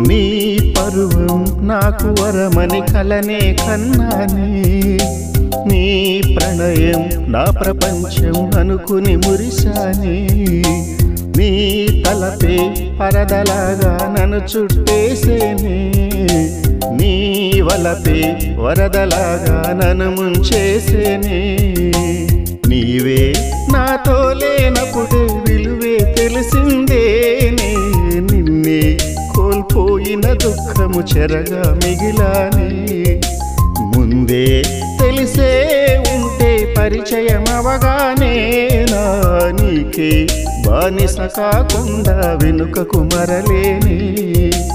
నీ పరువం నాకు వరమని కలనే కన్నానే నీ ప్రణయం నా ప్రపంచం అనుకుని మురిశానే నీ తలపే పరదలాగా నన్ను చుట్టేసేనే నీ వలపే వరదలాగా నన్ను ముంచేసేనే నీవే నాతో లేనప్పుడే విలువే తెలిసిందేనే నిన్నే కోల్పోయిన దుఃఖము చెరగా మిగిలానే ముందే తెలిసే ఉంటే పరిచయం అవగానే నా నీకే బానిస కాకుండా వెనుకకు మరలేనే